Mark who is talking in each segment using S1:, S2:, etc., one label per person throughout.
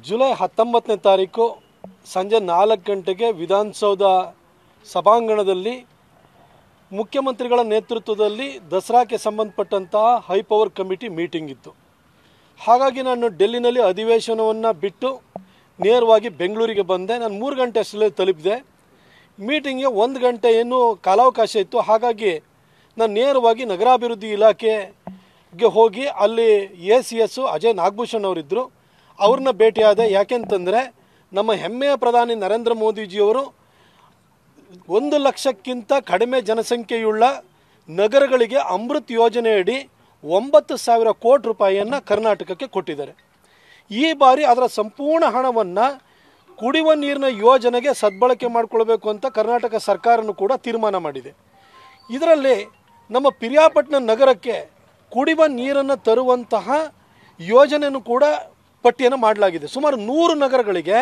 S1: July ಹತ್ತೊಂಬತ್ತನೇ ತಾರೀಕು ಸಂಜೆ ನಾಲ್ಕು ಗಂಟೆಗೆ ವಿಧಾನಸೌಧ ಸಭಾಂಗಣದಲ್ಲಿ ಮುಖ್ಯಮಂತ್ರಿಗಳ ನೇತೃತ್ವದಲ್ಲಿ ದಸರಾಕ್ಕೆ ಸಂಬಂಧಪಟ್ಟಂತಹ ಹೈ ಪವರ್ ಕಮಿಟಿ ಮೀಟಿಂಗ್ ಇತ್ತು ಹಾಗಾಗಿ ನಾನು ಡೆಲ್ಲಿನಲ್ಲಿ ಅಧಿವೇಶನವನ್ನು ಬಿಟ್ಟು ನೇರವಾಗಿ ಬೆಂಗಳೂರಿಗೆ ಬಂದೆ ನಾನು ಮೂರು ಗಂಟೆ ಅಷ್ಟರಲ್ಲಿ ತಲುಪಿದೆ ಮೀಟಿಂಗ್ಗೆ ಒಂದು ಗಂಟೆ ಏನು ಕಾಲಾವಕಾಶ ಇತ್ತು ಹಾಗಾಗಿ ನಾನು ನೇರವಾಗಿ ನಗರಾಭಿವೃದ್ಧಿ ಇಲಾಖೆಗೆ ಹೋಗಿ ಅಲ್ಲಿ A C S Ajay Nagabhushan ಅವರಿದ್ದರು ಅವ್ರನ್ನ ಭೇಟಿಯಾದೆ ಯಾಕೆಂತಂದರೆ ನಮ್ಮ ಹೆಮ್ಮೆಯ ಪ್ರಧಾನಿ ನರೇಂದ್ರ ಮೋದಿಜಿಯವರು ಒಂದು ಲಕ್ಷಕ್ಕಿಂತ ಕಡಿಮೆ ಜನಸಂಖ್ಯೆಯುಳ್ಳ ನಗರಗಳಿಗೆ ಅಮೃತ್ ಯೋಜನೆಯಡಿ ಒಂಬತ್ತು ಸಾವಿರ ಕೋಟಿ ರೂಪಾಯಿಯನ್ನು ಕರ್ನಾಟಕಕ್ಕೆ ಕೊಟ್ಟಿದ್ದಾರೆ ಈ ಬಾರಿ ಅದರ ಸಂಪೂರ್ಣ ಹಣವನ್ನು ಕುಡಿಯುವ ನೀರಿನ ಯೋಜನೆಗೆ ಸದ್ಬಳಕೆ ಮಾಡಿಕೊಳ್ಬೇಕು ಅಂತ ಕರ್ನಾಟಕ ಸರ್ಕಾರನೂ ಕೂಡ ತೀರ್ಮಾನ ಮಾಡಿದೆ ಇದರಲ್ಲಿ ನಮ್ಮ ಪಿರಿಯಾಪಟ್ಟಣ ನಗರಕ್ಕೆ ಕುಡಿಯುವ ನೀರನ್ನು ತರುವಂತಹ ಯೋಜನೆಯನ್ನು ಕೂಡ ಪಟ್ಟಿಯನ್ನು ಮಾಡಲಾಗಿದೆ ಸುಮಾರು ನೂರು ನಗರಗಳಿಗೆ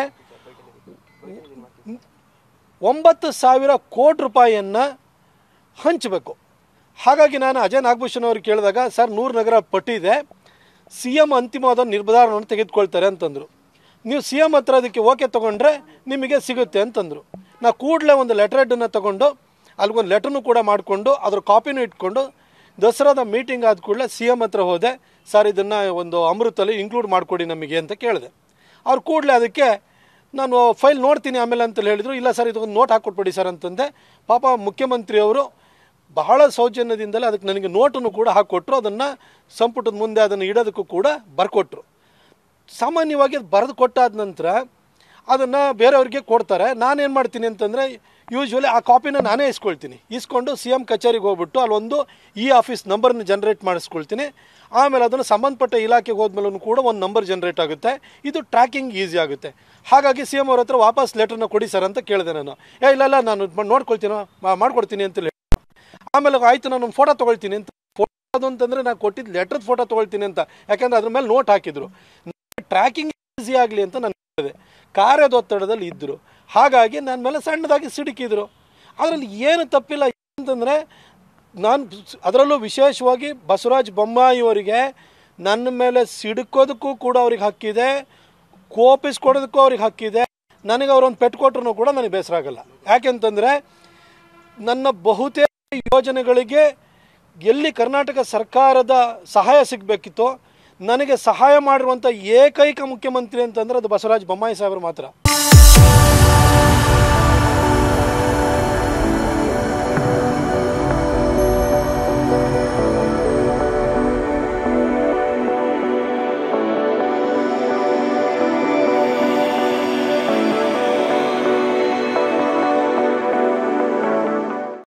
S1: ಒಂಬತ್ತು ಸಾವಿರ ಕೋಟಿ ರೂಪಾಯಿಯನ್ನು ಹಂಚಬೇಕು ಹಾಗಾಗಿ ನಾನು ಅಜಯ್ ನಾಗಭೂಷಣ್ ಅವ್ರಿಗೆ ಕೇಳಿದಾಗ ಸರ್ ನೂರು ನಗರ ಪಟ್ಟಿ ಇದೆ ಸಿ ಎಮ್ ಅಂತಿಮವಾದ ನಿರ್ಧಾರವನ್ನು ತೆಗೆದುಕೊಳ್ತಾರೆ ಅಂತಂದರು ನೀವು ಸಿ ಎಮ್ ಹತ್ರ ಅದಕ್ಕೆ ಓಕೆ ತೊಗೊಂಡ್ರೆ ನಿಮಗೆ ಸಿಗುತ್ತೆ ಅಂತಂದರು ನಾ ಕೂಡಲೇ ಒಂದು ಲೆಟ್ರೆಡನ್ನು ತೊಗೊಂಡು ಅಲ್ಲಿಗೊಂದು ಲೆಟ್ರನ್ನು ಕೂಡ ಮಾಡಿಕೊಂಡು ಅದ್ರ ಕಾಪಿನೂ ಇಟ್ಕೊಂಡು ದಸರಾದ ಮೀಟಿಂಗ್ ಆದ ಕೂಡಲೇ ಸಿ ಎಮ್ ಹತ್ರ ಹೋದೆ ಸರ್ ಇದನ್ನು ಒಂದು ಅಮೃತಲ್ಲಿ ಇನ್ಕ್ಲೂಡ್ ಮಾಡಿಕೊಡಿ ನಮಗೆ ಅಂತ ಕೇಳಿದೆ ಅವ್ರು ಕೂಡಲೇ ಅದಕ್ಕೆ ನಾನು ಫೈಲ್ ನೋಡ್ತೀನಿ ಆಮೇಲೆ ಅಂತ ಹೇಳಿದರು ಇಲ್ಲ ಸರ್ ಇದೊಂದು ನೋಟ್ ಹಾಕ್ಕೊಟ್ಬಿಡಿ ಸರ್ ಅಂತಂದೆ ಪಾಪ ಮುಖ್ಯಮಂತ್ರಿಯವರು ಬಹಳ ಸೌಜನ್ಯದಿಂದಲೇ ಅದಕ್ಕೆ ನನಗೆ ನೋಟನ್ನು ಕೂಡ ಹಾಕ್ಕೊಟ್ರು ಅದನ್ನು ಸಂಪುಟದ ಮುಂದೆ ಅದನ್ನು ಇಡೋದಕ್ಕೂ ಕೂಡ ಬರ್ಕೊಟ್ರು ಸಾಮಾನ್ಯವಾಗಿ ಅದು ಬರೆದು ಕೊಟ್ಟಾದ ನಂತರ ಅದನ್ನು ಬೇರೆಯವ್ರಿಗೆ ಕೊಡ್ತಾರೆ ನಾನೇನು ಮಾಡ್ತೀನಿ ಅಂತಂದರೆ ಯೂಶ್ವಲಿ ಆ ಕಾಪಿನ ನಾನೇ ಇಸ್ಕೊಳ್ತೀನಿ ಇಸ್ಕೊಂಡು ಸಿ ಎಮ್ ಕಚೇರಿಗೆ ಹೋಗ್ಬಿಟ್ಟು ಅಲ್ಲೊಂದು ಇ ಆಫೀಸ್ ನಂಬರ್ನ ಜನ್ರೇಟ್ ಮಾಡಿಸ್ಕೊಳ್ತೀನಿ ಆಮೇಲೆ ಅದನ್ನು ಸಂಬಂಧಪಟ್ಟ ಇಲಾಖೆಗೆ ಹೋದ್ಮೇಲೂ ಕೂಡ ಒಂದು ನಂಬರ್ ಜನ್ರೇಟ್ ಆಗುತ್ತೆ ಇದು ಟ್ರ್ಯಾಕಿಂಗ್ ಈಸಿ ಆಗುತ್ತೆ ಹಾಗಾಗಿ ಸಿ ಎಮ್ ಅವ್ರ ಹತ್ರ ವಾಪಸ್ ಲೆಟರ್ನ ಕೊಡಿ ಸರ್ ಅಂತ ಕೇಳಿದೆ ನಾನು ಏ ಇಲ್ಲ ಇಲ್ಲ ನಾನು ಇದ್ ಮಾಡ್- ನೋಡ್ಕೊಳ್ತೀನೋ ಮಾ- ಮಾಡ್ಕೊಡ್ತೀನಿ ಅಂತ ಹೇಳಿ ಆಮೇಲೆ ಆಯ್ತು ನಾನು ಒಂದು ಫೋಟೋ ತೊಗೊಳ್ತೀನಿ ಅಂತ ಫೋಟೋ ಅಂತಂದರೆ ನಾನು ಕೊಟ್ಟಿದ್ದು ಲೆಟ್ರದ್ದು ಫೋಟೋ ತೊಗೊಳ್ತೀನಿ ಅಂತ ಯಾಕಂದ್ರೆ ಅದ್ರ ಮೇಲೆ ನೋಟ್ ಹಾಕಿದ್ರು ಟ್ರ್ಯಾಕಿಂಗ್ ಈಸಿ ಆಗಲಿ ಅಂತ ನಾನು ಹೇಳಿದೆ ಕಾರ್ಯದೊತ್ತಡದಲ್ಲಿ ಇದ್ದರು ಹಾಗಾಗಿ ನನ್ನ ಮೇಲೆ ಸಣ್ಣದಾಗಿ ಸಿಡುಕಿದ್ರು ಅದರಲ್ಲಿ ಏನು ತಪ್ಪಿಲ್ಲ ಅಂತಂದರೆ ನಾನು ಅದರಲ್ಲೂ ವಿಶೇಷವಾಗಿ ಬಸವರಾಜ ಬೊಮ್ಮಾಯಿಯವರಿಗೆ ನನ್ನ ಮೇಲೆ ಸಿಡುಕೋದಕ್ಕೂ ಕೂಡ ಅವ್ರಿಗೆ ಹಕ್ಕಿದೆ ಕೋಪಿಸ್ಕೊಡೋದಕ್ಕೂ ಅವ್ರಿಗೆ ಹಕ್ಕಿದೆ ನನಗೆ ಅವರೊಂದು ಪೆಟ್ಟು ಕೊಟ್ಟರು ಕೂಡ ನನಗೆ ಬೇಸರ ಆಗಲ್ಲ ಯಾಕೆಂತಂದರೆ ನನ್ನ ಬಹುತೇಕ ಯೋಜನೆಗಳಿಗೆ ಎಲ್ಲಿ ಕರ್ನಾಟಕ ಸರ್ಕಾರದ ಸಹಾಯ ಸಿಗಬೇಕಿತ್ತೋ ನನಗೆ ಸಹಾಯ ಮಾಡಿರುವಂಥ ಏಕೈಕ ಮುಖ್ಯಮಂತ್ರಿ ಅಂತಂದ್ರೆ ಅದು ಬಸವರಾಜ ಬೊಮ್ಮಾಯಿ ಸಾಹೇಬರು ಮಾತ್ರ